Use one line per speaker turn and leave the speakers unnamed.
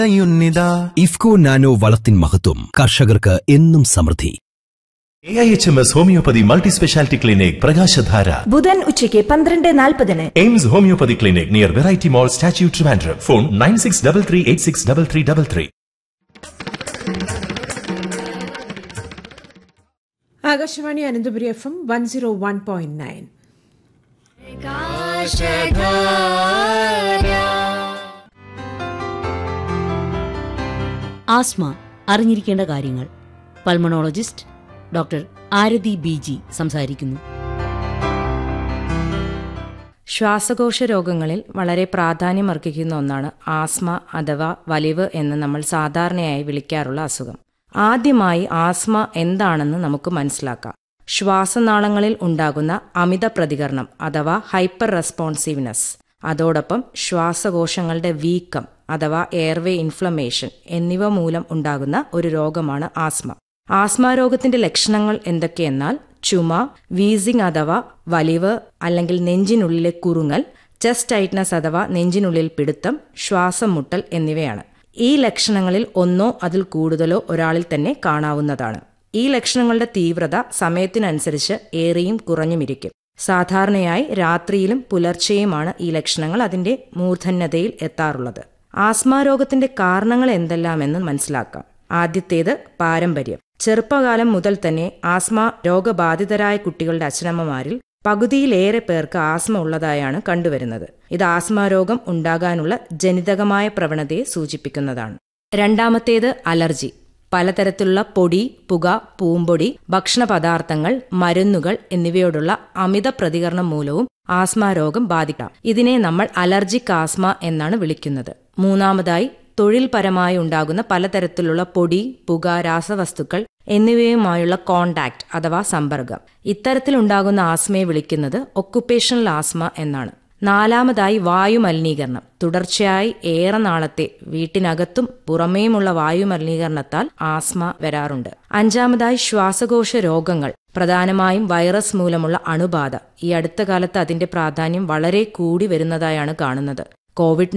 യുന്നിതാ
IFFCO nano വളത്തിൻ മഹത്വം കർഷകർക്ക് എന്നും സമൃദ്ധി
A I H M S homoeopathy multi speciality clinic പ്രകാശധാര
ബുധൻ ഉച്ചയ്ക്ക് പന്ത്രണ്ട് നാൽപ്പതിന്
AIMS homoeopathy clinic near variety mall statue Trivandrum phone nine six double three eight six double three double three
Akashvani Ananthapuri F M one zero one point nine
asthma അറിഞ്ഞിരിക്കേണ്ട കാര്യങ്ങൾ pulmonologist doctor Arathi B G സംസാരിക്കുന്നു
ശ്വാസകോശ രോഗങ്ങളിൽ വളരെ പ്രാധാന്യമർഹിക്കുന്ന ഒന്നാണ് ആസ്മ അഥവാ വലിവ് എന്ന് നമ്മൾ സാധാരണയായി വിളിക്കാറുള്ള അസുഖം ആദ്യമായി ആസ്മ എന്താണെന്ന് നമുക്ക് മനസ്സിലാക്കാം ശ്വാസനാളങ്ങളിൽ ഉണ്ടാകുന്ന അമിത പ്രതികരണം അഥവാ ഹൈപ്പർ റെസ്പോൺസീവ്നെസ് അതോടൊപ്പം ശ്വാസകോശങ്ങളുടെ വീക്കം അഥവാ എയർവേ ഇൻഫ്ലമേഷൻ എന്നിവ മൂലം ഉണ്ടാകുന്ന ഒരു രോഗമാണ് ആസ്മ ആസ്മ രോഗത്തിന്റെ ലക്ഷണങ്ങൾ എന്തൊക്കെയെന്നാൽ ചുമ വീസിംഗ് അഥവാ വലിവ് അല്ലെങ്കിൽ നെഞ്ചിനുള്ളിലെ കുറുങ്ങൽ ചെസ്റ്റ് ടൈറ്റ്നസ് അഥവാ നെഞ്ചിനുള്ളിൽ പിടുത്തം ശ്വാസം മുട്ടൽ എന്നിവയാണ് ഈ ലക്ഷണങ്ങളിൽ ഒന്നോ അതിൽ കൂടുതലോ ഒരാളിൽ തന്നെ കാണാവുന്നതാണ് ഈ ലക്ഷണങ്ങളുടെ തീവ്രത സമയത്തിനനുസരിച്ച് ഏറിയും കുറഞ്ഞുമിരിക്കും സാധാരണയായി രാത്രിയിലും പുലർച്ചെയുമാണ് ഈ ലക്ഷണങ്ങൾ അതിന്റെ മൂർധന്യതയിൽ എത്താറുള്ളത് ആസ്മ രോഗത്തിന്റെ കാരണങ്ങൾ എന്തെല്ലാമെന്ന് മനസ്സിലാക്കാം ആദ്യത്തേത് പാരമ്പര്യം ചെറുപ്പകാലം മുതൽ തന്നെ ആസ്മ രോഗബാധിതരായ കുട്ടികളുടെ അച്ഛനമ്മമാരിൽ പകുതിയിലേറെ പേർക്ക് ആസ്മ ഉള്ളതായാണ് കണ്ടുവരുന്നത് ഇത് ആസ്മ രോഗം ഉണ്ടാകാനുള്ള ജനിതകമായ പ്രവണതയെ സൂചിപ്പിക്കുന്നതാണ് രണ്ടാമത്തേത് അലർജി പലതരത്തിലുള്ള പൊടി പുക പൂമ്പൊടി ഭക്ഷണ പദാർത്ഥങ്ങൾ മരുന്നുകൾ എന്നിവയോടുള്ള അമിത പ്രതികരണം മൂലവും ആസ്മ രോഗം ബാധിക്കാം ഇതിനെ നമ്മൾ അലർജിക് ആസ്മ എന്നാണ് വിളിക്കുന്നത് മൂന്നാമതായി തൊഴിൽപരമായി ഉണ്ടാകുന്ന പലതരത്തിലുള്ള പൊടി പുക രാസവസ്തുക്കൾ എന്നിവയുമായുള്ള കോണ്ടാക്ട് അഥവാ സമ്പർക്കം ഇത്തരത്തിലുണ്ടാകുന്ന ആസ്മയെ വിളിക്കുന്നത് ഒക്കുപേഷണൽ ആസ്മ എന്നാണ് നാലാമതായി വായു മലിനീകരണം തുടർച്ചയായി ഏറെ നാളത്തെ വീട്ടിനകത്തും പുറമേയുമുള്ള വായു മലിനീകരണത്താൽ ആസ്മ വരാറുണ്ട് അഞ്ചാമതായി ശ്വാസകോശ രോഗങ്ങൾ പ്രധാനമായും വൈറസ് മൂലമുള്ള അണുബാധ ഈ അടുത്ത കാലത്ത് അതിന്റെ പ്രാധാന്യം വളരെ കൂടി വരുന്നതായാണ് കാണുന്നത് കോവിഡ്